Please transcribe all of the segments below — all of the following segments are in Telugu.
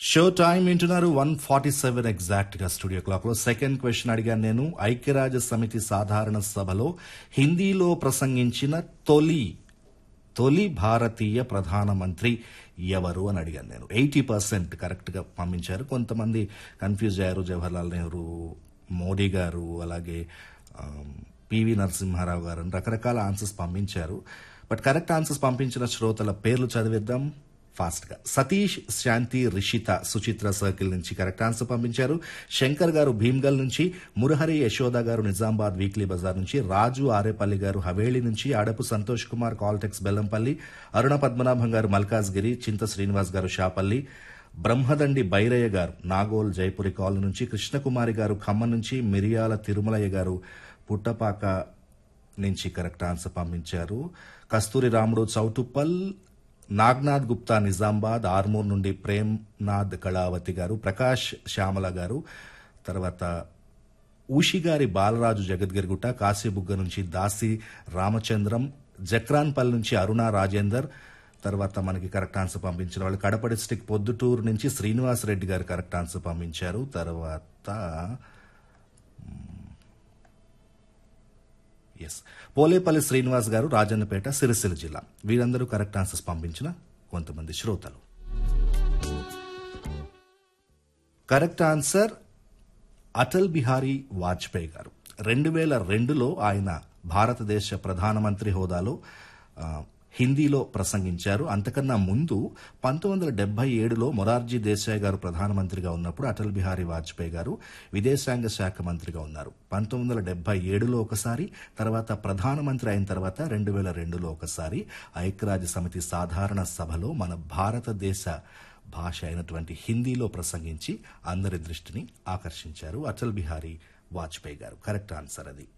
షో టైం వింటున్నారు వన్ ఫార్టీ సెవెన్ ఎగ్జాక్ట్ గా స్టూడియో క్లాక్ లో సెకండ్ క్వశ్చన్ అడిగాను నేను ఐక్యరాజ్య సమితి సాధారణ సభలో హిందీలో ప్రసంగించిన తొలి తొలి భారతీయ ప్రధానమంత్రి ఎవరు అని అడిగాను నేను ఎయిటీ పర్సెంట్ కరెక్ట్ గా పంపించారు కొంతమంది కన్ఫ్యూజ్ అయ్యారు జవహర్లాల్ నెహ్రూ మోడీ గారు అలాగే ఆమ్, పివి నరసింహారావు గారు అని రకరకాల ఆన్సర్స్ పంపించారు బట్ కరెక్ట్ ఆన్సర్స్ పంపించిన శ్రోతల పేర్లు చదివిద్దాం ఫాస్ట్ గా సతీష్ శాంతి రిషిత సుచిత్ర సర్కిల్ నుంచి కరెక్ట్ ఆన్సర్ పంపించారు శంకర్ గారు భీమ్గల్ నుంచి మురహరి యశోద గారు నిజామాబాద్ వీక్లీ బజార్ నుంచి రాజు ఆరేపల్లి గారు హవేళి నుంచి అడపు సంతోష్ కుమార్ కాల్టెక్స్ బెల్లంపల్లి అరుణ పద్మనాభం గారు మల్కాజ్గిరి చింత శ్రీనివాస్ గారు షాపల్లి బ్రహ్మదండి బైరయ్య గారు నాగోల్ జైపురి కాలనీ నుంచి కృష్ణకుమారి గారు ఖమ్మం నుంచి మిరియాల తిరుమలయ్య గారు పుట్టపాక నుంచి కరెక్ట్ ఆన్సర్ పంపించారు కస్తూరి రాముడు చౌటుప్పల్ నాగ్నాథ్ గుప్తా నిజామాబాద్ ఆర్మూర్ నుండి ప్రేమ్నాథ్ కళావతి గారు ప్రకాష్ శ్యామల గారు తర్వాత ఊషిగారి బాలరాజు జగద్గిరిగుట్ట కాశీబుగ్గ నుంచి దాసి రామచంద్రం జక్రాన్పల్లి నుంచి అరుణ రాజేందర్ తర్వాత మనకి కరెక్ట్ ఆన్సర్ పంపించిన వాళ్ళు కడప డిస్టిక్ పొద్దుటూరు నుంచి శ్రీనివాస్ రెడ్డి గారు కరెక్ట్ ఆన్సర్ పంపించారు తర్వాత ఎస్ పోలేపల్లి శ్రీనివాస్ గారు రాజన్నపేట సిరిసిల్ల జిల్లా వీరందరూ కరెక్ట్ ఆన్సర్స్ పంపించిన కొంతమంది శ్రోతలు కరెక్ట్ ఆన్సర్ అటల్ బిహారీ వాజ్పేయి గారు రెండు వేల రెండులో ఆయన భారతదేశ ప్రధానమంత్రి హోదాలో ఆ, హిందీలో ప్రసంగించారు అంతకన్నా ముందు పంతొమ్మిది వందల డెబ్బై ఏడులో మొరార్జీ దేశాయ్ గారు ప్రధానమంత్రిగా ఉన్నప్పుడు అటల్ బిహారీ వాజ్పేయి గారు విదేశాంగ శాఖ మంత్రిగా ఉన్నారు పంతొమ్మిది వందల డెబ్బై ఏడులో ఒకసారి తర్వాత ప్రధానమంత్రి అయిన తర్వాత రెండు వేల రెండులో ఒకసారి ఐక్యరాజ్య సమితి సాధారణ సభలో మన భారతదేశ భాష అయినటువంటి హిందీలో ప్రసంగించి అందరి దృష్టిని ఆకర్షించారు అటల్ బిహారీ వాజ్పేయి గారు కరెక్ట్ ఆన్సర్ అది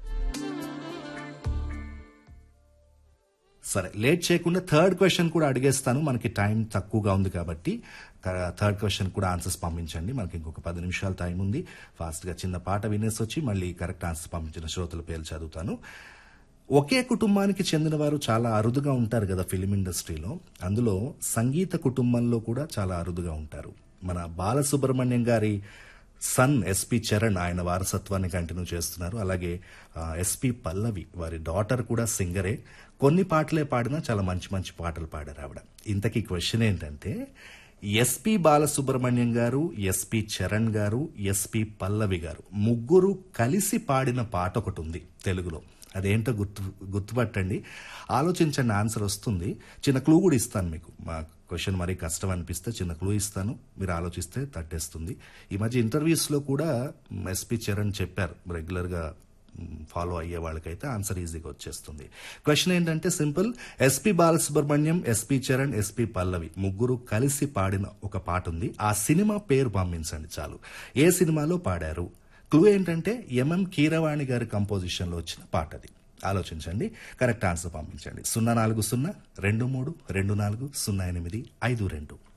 సరే లేట్ చేయకుండా థర్డ్ క్వశ్చన్ కూడా అడిగేస్తాను మనకి టైం తక్కువగా ఉంది కాబట్టి థర్డ్ క్వశ్చన్ కూడా ఆన్సర్స్ పంపించండి మనకి ఇంకొక పది నిమిషాల టైం ఉంది ఫాస్ట్ గా చిన్న పాట వినేసి వచ్చి మళ్ళీ కరెక్ట్ ఆన్సర్స్ పంపించిన శ్రోతల పేర్లు చదువుతాను ఒకే కుటుంబానికి చెందిన వారు చాలా అరుదుగా ఉంటారు కదా ఫిలిం ఇండస్ట్రీలో అందులో సంగీత కుటుంబంలో కూడా చాలా అరుదుగా ఉంటారు మన బాలసుబ్రహ్మణ్యం గారి సన్ ఎస్పి చరణ్ ఆయన వారసత్వాన్ని కంటిన్యూ చేస్తున్నారు అలాగే ఎస్పి పల్లవి వారి డాటర్ కూడా సింగరే కొన్ని పాటలే పాడినా చాలా మంచి మంచి పాటలు పాడారు ఆవిడ ఇంతకీ క్వశ్చన్ ఏంటంటే ఎస్పి బాలసుబ్రహ్మణ్యం గారు ఎస్పి చరణ్ గారు ఎస్పి పల్లవి గారు ముగ్గురు కలిసి పాడిన పాట ఒకటి ఉంది తెలుగులో అదేంటో గుర్తు గుర్తుపట్టండి ఆలోచించండి ఆన్సర్ వస్తుంది చిన్న క్లూ కూడా ఇస్తాను మీకు మా క్వశ్చన్ మరీ కష్టం అనిపిస్తే చిన్న క్లూ ఇస్తాను మీరు ఆలోచిస్తే తట్టేస్తుంది ఈ మధ్య ఇంటర్వ్యూస్లో కూడా ఎస్పి చరణ్ చెప్పారు రెగ్యులర్గా ఫాలో అయ్యే వాళ్ళకైతే ఆన్సర్ ఈజీగా వచ్చేస్తుంది క్వశ్చన్ ఏంటంటే simple SP Balasubrahmanyam SP Charan SP Pallavi ముగ్గురు కలిసి పాడిన ఒక పాట ఉంది ఆ సినిమా పేరు పంపించండి చాలు ఏ సినిమాలో పాడారు క్లూ ఏంటంటే ఎంఎం కీరవాణి గారి కంపోజిషన్ లో వచ్చిన పాట అది ఆలోచించండి కరెక్ట్ ఆన్సర్ పంపించండి సున్నా నాలుగు సున్నా రెండు మూడు రెండు నాలుగు సున్నా ఎనిమిది ఐదు రెండు